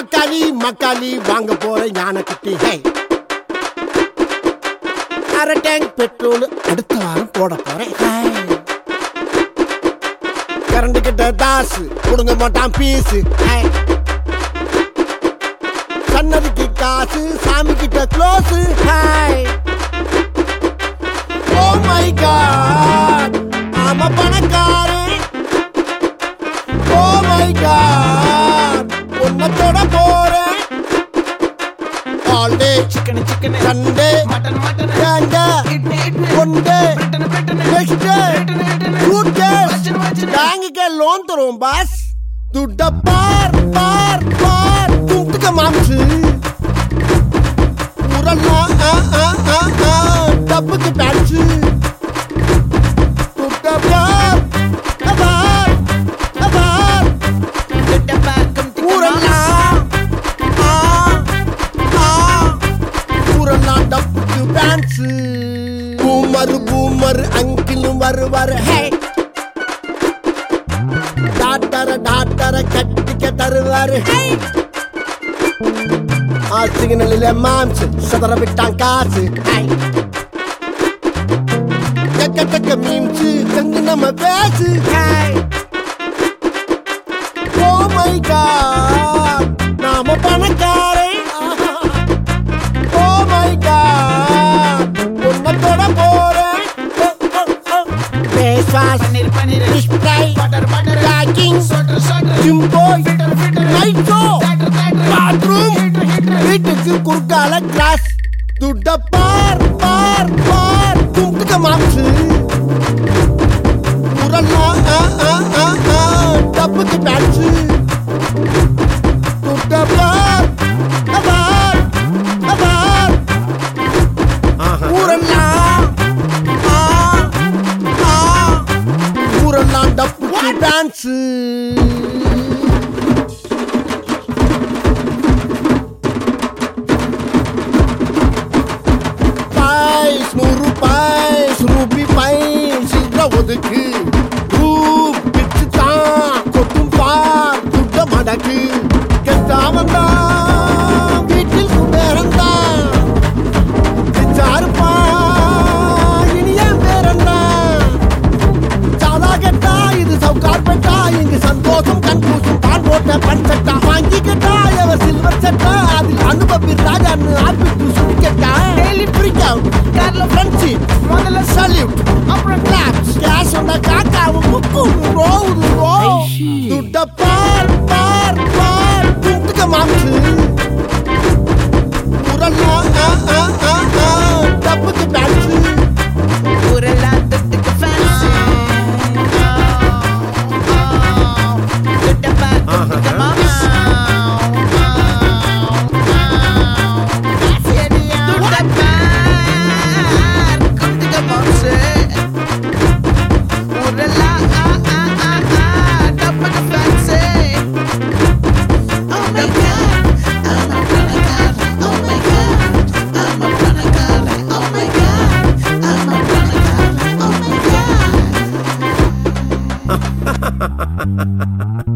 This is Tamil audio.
மக்காளி மக்காளி வாங்க போற ஞான குட்டி ஹே அரை டேங்க் பெட்ரோல் அடுத்த வாரம் போட போறேன் ஹே. கரண்ட் கிட்ட தாசு கொடுங்க மாட்டான் பீஸு ஹே. சன்னதிக்கு காசு சாமி கிட்ட close hi oh my God ஆமா பணக்காரன் ஓ மை காட் உன்னை தொட போறேன் all day chicken chicken Sunday mutton mutton கேண்டா இட்லி இட்லி ஒன் டே பிரிட்டன் பிரிட்டன் நெக்ஸ்ட் டே சூட் கேஸ் வச்சிரு, வச்சிரு. பேங்குக்கு லோன் தருவோம் பாஸ் துட்ட பார் பார் பார் துட்டுக்க மாம்சு உரல்லாம் ஆ ஆ ஆ ஆ டப்புக்கு பேட்சு துட்ட பார் பார் பார் கிட்ட பாக்கும் ஊரெல்லாம் ஆ ஆ ஊரெல்லாம் டப்புக்கு டான்ஸு பூமர் பூமர் அங்கிலும் வருவார் ஹே டாக்டர டாக்டர கட்டிக்க தருவாரு ஹே ஆ சிக்னலில் மாம்சு சதற விட்டான் காசு ஹே டக்க டக்க மீம்சு கங்கு நம்ம பேசு ஹே ஓ மை காட் நாம பணக்காரன் ஓ மை காட் உன்னை தொட போறேன் face wash paneer paneer fish fry butter butter packing சோட்டர் சோட்டர் ஜிம் போய் filter filter night show theatre theatre bathroom heater heater வீட்டுக்கு குறுக்கால கிளாஸ் துட்ட பார் பார் பார் துண்டுக்க மாம்சு உரல்லாம் ஆ ஆ ஆ ஆ டப்புக்கு பேட்சு துட்ட பார் பார் பார் ஊரெல்லாம் ஆ ஆ ஊரெல்லாம் டப்புக்கு டான்ஸு பாய்ஸ் நூறு பாய்ஸ் ரூபி பாய்ஸ் சில்ற ஒதுக்கு ரூப் பிச்சு தான் கொட்டும் பார் துட்ட மடக்கு கெட்டாமன் தான் வீட்டில் குபேரந்தான் பிச்சாருப்பா இனி என் பேரந்தான் சாதா கெட்டா இது சவுக்கார் பெட்டா இங்கு சந்தோஷம் கண்கூசும் தான் போட்ட பண் சட்டா வாங்கி கெட்டா எவ சில்வர் சட்டா அதில் அனுபவி ராஜான்னு ஆப்பிட்டு சுடி கெட்டா டெய்லி ஃப்ரீக் அவுட் கார்ல ஃப்ரெண்ட்ஷிப் முதல்ல சல்யூட் அப்புறம் கிளாப்ஸ் கேஷ் வந்தா காக்காவும் முக்கும் ரோவுது ரோ துட்ட பார் பார் பார் துட்டுக்க மாம்சு உரல்லாம் ஆ ஆ ஆ ஆ டப்புக்கு பேட்சு ஊரெல்லாம் தொட்டுக்கு fancy. கிட்ட பாக்கும் கிட்ட மாமா. துட்ட பார் குண்டுக மாம்சு. ஊரெல்லாம் ஆ, ஆ, ஆ, ஆ, டப்புக்கு fancy. Oh my God, I'm a பணக்காரன். Oh my God, I'm a பணக்காரன். Oh my God, I'm a பணக்காரன். Oh my God.